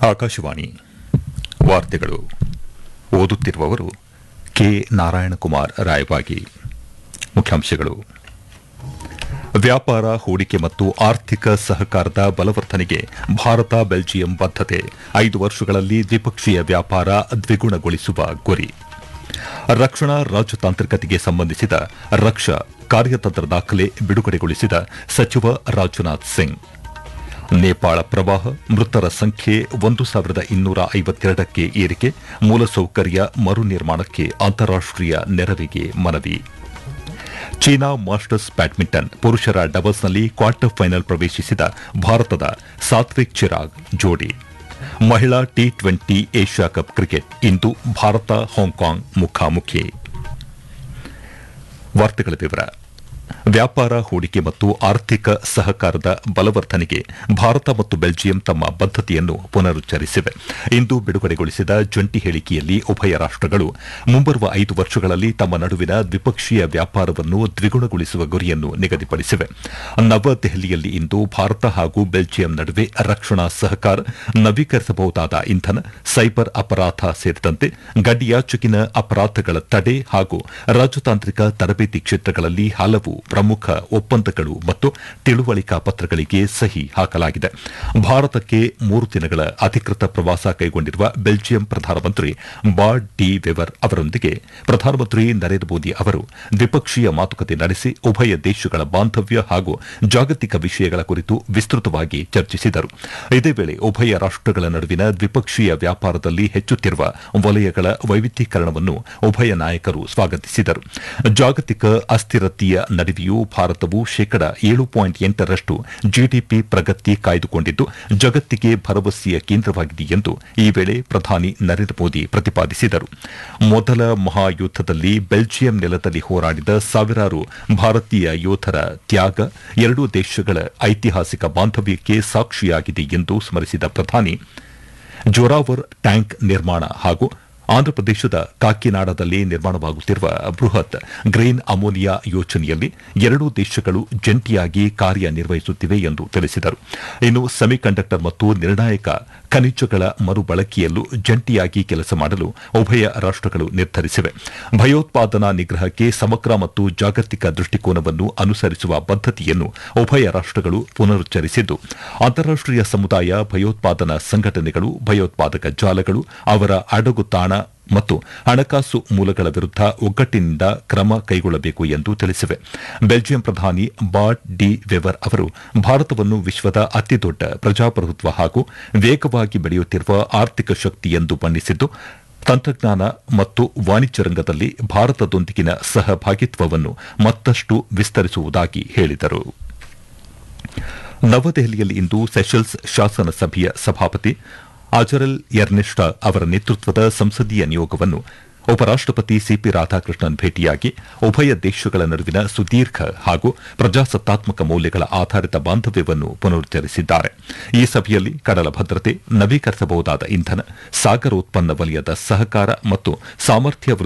ಆಕಾಶವಾಣಿ ವಾರ್ತೆಗಳು ಓದುತ್ತಿರುವವರು ಕೆ ನಾರಾಯಣಕುಮಾರ್ ರಾಯಬಾಗಿ ಮುಖ್ಯಾಂಶಗಳು ವ್ಯಾಪಾರ ಹೂಡಿಕೆ ಮತ್ತು ಆರ್ಥಿಕ ಸಹಕಾರದ ಬಲವರ್ಧನೆಗೆ ಭಾರತ ಬೆಲ್ಜಿಯಂ ಬದ್ಧತೆ ಐದು ವರ್ಷಗಳಲ್ಲಿ ದ್ವಿಪಕ್ಷೀಯ ವ್ಯಾಪಾರ ದ್ವಿಗುಣಗೊಳಿಸುವ ಗುರಿ ರಕ್ಷಣಾ ರಾಜತಾಂತ್ರಿಕತೆಗೆ ಸಂಬಂಧಿಸಿದ ರಕ್ಷಾ ಕಾರ್ಯತಂತ್ರ ದಾಖಲೆ ಬಿಡುಗಡೆಗೊಳಿಸಿದ ಸಚಿವ ರಾಜನಾಥ್ ಸಿಂಗ್ ನೇಪಾಳ ಪ್ರವಾಹ ಮೃತರ ಸಂಖ್ಯೆ ಒಂದು ಸಾವಿರದ ಇನ್ನೂರ ಐವತ್ತೆರಡಕ್ಕೆ ಏರಿಕೆ ಮೂಲಸೌಕರ್ಯ ಮರು ನಿರ್ಮಾಣಕ್ಕೆ ಅಂತಾರಾಷ್ಟೀಯ ನೆರವಿಗೆ ಮನವಿ ಚೀನಾ ಮಾಸ್ಟರ್ಸ್ ಬ್ಯಾಡ್ಮಿಂಟನ್ ಪುರುಷರ ಡಬಲ್ಸ್ನಲ್ಲಿ ಕ್ವಾರ್ಟರ್ ಫೈನಲ್ ಪ್ರವೇಶಿಸಿದ ಭಾರತದ ಸಾತ್ವಿಕ್ ಚಿರಾಗ್ ಜೋಡಿ ಮಹಿಳಾ T twenty Asia cup cricket ಇಂದು ಭಾರತ ಹಾಂಕಾಂಗ್ ಮುಖಾಮುಖಿ ವಾರ್ತೆಗಳ ವಿವರ ವ್ಯಾಪಾರ ಹೂಡಿಕೆ ಮತ್ತು ಆರ್ಥಿಕ ಸಹಕಾರದ ಬಲವರ್ಧನೆಗೆ ಭಾರತ ಮತ್ತು ಬೆಲ್ಜಿಯಂ ತಮ್ಮ ಬದ್ಧತೆಯನ್ನು ಪುನರುಚ್ಚರಿಸಿವೆ ಇಂದು ಬಿಡುಗಡೆಗೊಳಿಸಿದ ಜಂಟಿ ಹೇಳಿಕೆಯಲ್ಲಿ ಉಭಯ ರಾಷ್ಟಗಳು ಮುಂಬರುವ ಐದು ವರ್ಷಗಳಲ್ಲಿ ತಮ್ಮ ನಡುವಿನ ದ್ವಿಪಕ್ಷೀಯ ವ್ಯಾಪಾರವನ್ನು ದ್ವಿಗುಣಗೊಳಿಸುವ ಗುರಿಯನ್ನು ನಿಗದಿಪಡಿಸಿವೆ ನವದೆಹಲಿಯಲ್ಲಿ ಇಂದು ಭಾರತ ಹಾಗೂ ಬೆಲ್ಜಿಯಂ ನಡುವೆ ರಕ್ಷಣಾ ಸಹಕಾರ ನವೀಕರಿಸಬಹುದಾದ ಇಂಧನ ಸೈಬರ್ ಅಪರಾಧ ಸೇರಿದಂತೆ ಗಡಿಯಾಚೆಗಿನ ಅಪರಾಧಗಳ ತಡೆ ಹಾಗೂ ರಾಜತಾಂತ್ರಿಕ ತರಬೇತಿ ಕ್ಷೇತ್ರಗಳಲ್ಲಿ ಹಲವು ಪ್ರಮುಖ ಒಪ್ಪಂದಗಳು ಮತ್ತು ತಿಳುವಳಿಕಾ ಪತ್ರಗಳಿಗೆ ಸಹಿ ಹಾಕಲಾಗಿದೆ ಭಾರತಕ್ಕೆ ಮೂರು ದಿನಗಳ ಅಧಿಕೃತ ಪ್ರವಾಸ ಕೈಗೊಂಡಿರುವ ಬೆಲ್ಜಿಯಂ ಪ್ರಧಾನಮಂತ್ರಿ ಬಾರ್ಡ್ ಡಿ ವೆವರ್ ಅವರೊಂದಿಗೆ ಪ್ರಧಾನಮಂತ್ರಿ ನರೇಂದ್ರ ಮೋದಿ ಅವರು ದ್ವಿಪಕ್ಷೀಯ ಮಾತುಕತೆ ನಡೆಸಿ ಉಭಯ ದೇಶಗಳ ಬಾಂಧವ್ಯ ಹಾಗೂ ಜಾಗತಿಕ ವಿಷಯಗಳ ಕುರಿತು ವಿಸ್ತೃತವಾಗಿ ಚರ್ಚಿಸಿದರು ಇದೇ ವೇಳೆ ಉಭಯ ರಾಷ್ಟಗಳ ನಡುವಿನ ದ್ವಿಪಕ್ಷೀಯ ವ್ಯಾಪಾರದಲ್ಲಿ ಹೆಚ್ಚುತ್ತಿರುವ ವಲಯಗಳ ವೈವಿಧ್ಯೀಕರಣವನ್ನು ಉಭಯ ನಾಯಕರು ಸ್ವಾಗತಿಸಿದರು ಜಾಗತಿಕ ಅಸ್ಥಿರತೆಯ ನಡುವೆಯೂ ಭಾರತವು ಶೇಕಡ ಏಳು ಪಾಯಿಂಟ್ ಎಂಟರಷ್ಟು ಜಿಡಿಪಿ ಪ್ರಗತಿ ಕಾಯ್ದುಕೊಂಡಿದ್ದು ಜಗತ್ತಿಗೆ ಭರವಸೆಯ ಕೇಂದ್ರವಾಗಿದೆ ಎಂದು ಈ ವೇಳೆ ಪ್ರಧಾನಿ ನರೇಂದ್ರ ಮೋದಿ ಪ್ರತಿಪಾದಿಸಿದರು ಮೊದಲ ಮಹಾಯುದ್ದದಲ್ಲಿ ಬೆಲ್ಜಿಯಂ ನೆಲದಲ್ಲಿ ಹೋರಾಡಿದ ಸಾವಿರಾರು ಭಾರತೀಯ ಯೋಧರ ತ್ಯಾಗ ಎರಡೂ ದೇಶಗಳ ಐತಿಹಾಸಿಕ ಬಾಂಧವ್ಯಕ್ಕೆ ಸಾಕ್ಷಿಯಾಗಿದೆ ಎಂದು ಸ್ಮರಿಸಿದ ಪ್ರಧಾನಿ ಜೋರಾವರ್ ಟ್ಯಾಂಕ್ ನಿರ್ಮಾಣ ಹಾಗೂ ಆಂಧ್ರಪ್ರದೇಶದ ಕಾಕಿನಾಡದಲ್ಲಿ ನಿರ್ಮಾಣವಾಗುತ್ತಿರುವ ಬೃಹತ್ ಗ್ರೀನ್ ಅಮೋನಿಯಾ ಯೋಜನೆಯಲ್ಲಿ ಎರಡೂ ದೇಶಗಳು ಜಂಟಿಯಾಗಿ ಕಾರ್ಯನಿರ್ವಹಿಸುತ್ತಿವೆ ಎಂದು ತಿಳಿಸಿದರು ಇನ್ನು ಸೆಮಿಕಂಡಕ್ಟರ್ ಮತ್ತು ನಿರ್ಣಾಯಕ ಖನಿಜಗಳ ಮರುಬಳಕೆಯಲ್ಲೂ ಜಂಟಿಯಾಗಿ ಕೆಲಸ ಮಾಡಲು ಉಭಯ ರಾಷ್ಟಗಳು ನಿರ್ಧರಿಸಿವೆ ಭಯೋತ್ಪಾದನಾ ನಿಗ್ರಹಕ್ಕೆ ಸಮಗ್ರ ಮತ್ತು ಜಾಗತಿಕ ದೃಷ್ಟಿಕೋನವನ್ನು ಅನುಸರಿಸುವ ಬದ್ಧತೆಯನ್ನು ಉಭಯ ರಾಷ್ಟಗಳು ಪುನರುಚ್ಚರಿಸಿದ್ದು ಅಂತಾರಾಷ್ಟೀಯ ಸಮುದಾಯ ಭಯೋತ್ಪಾದನಾ ಸಂಘಟನೆಗಳು ಭಯೋತ್ಪಾದಕ ಜಾಲಗಳು ಅವರ ಅಡಗುತಾಣ ಮತ್ತು ಹಣಕಾಸು ಮೂಲಗಳ ವಿರುದ್ಧ ಒಗ್ಗಟ್ಟಿನಿಂದ ಕ್ರಮ ಕೈಗೊಳ್ಳಬೇಕು ಎಂದು ತಿಳಿಸಿವೆ ಬೆಲ್ಜಿಯಂ ಪ್ರಧಾನಿ ಬಾರ್ಡ್ ಡಿ ವೆವರ್ ಅವರು ಭಾರತವನ್ನು ವಿಶ್ವದ ಅತಿದೊಡ್ಡ ಪ್ರಜಾಪ್ರಭುತ್ವ ಹಾಗೂ ವೇಗವಾಗಿ ಬೆಳೆಯುತ್ತಿರುವ ಆರ್ಥಿಕ ಶಕ್ತಿ ಎಂದು ಬಣ್ಣಿಸಿದ್ದು ತಂತ್ರಜ್ಞಾನ ಮತ್ತು ವಾಣಿಜ್ಯ ರಂಗದಲ್ಲಿ ಭಾರತದೊಂದಿಗಿನ ಸಹಭಾಗಿತ್ವವನ್ನು ಮತ್ತಷ್ಟು ವಿಸ್ತರಿಸುವುದಾಗಿ ಹೇಳಿದರು ನವದೆಹಲಿಯಲ್ಲಿ ಇಂದು ಸೆಷಲ್ಸ್ ಶಾಸನ ಸಭೆಯ ಸಭಾಪತಿ ಅಜರಲ್ ಎರ್ನೆಸ್ಟಾ ಅವರ ನೇತೃತ್ವದ ಸಂಸದೀಯ ನಿಯೋಗವನ್ನು ಉಪರಾಷ್ಟಪತಿ ಸಿಪಿ ರಾಧಾಕೃಷ್ಣನ್ ಭೇಟಿಯಾಗಿ ಉಭಯ ದೇಶಗಳ ನಡುವಿನ ಸುದೀರ್ಘ ಹಾಗೂ ಪ್ರಜಾಸತ್ತಾತ್ಮಕ ಮೌಲ್ಯಗಳ ಆಧಾರಿತ ಬಾಂಧವ್ಯವನ್ನು ಪುನರುಚ್ಚರಿಸಿದ್ದಾರೆ ಈ ಸಭೆಯಲ್ಲಿ ಕಡಲ ಭದ್ರತೆ ನವೀಕರಿಸಬಹುದಾದ ಇಂಧನ ಸಾಗರೋತ್ಪನ್ನ ವಲಯದ ಸಹಕಾರ ಮತ್ತು ಸಾಮರ್ಥ್ಯ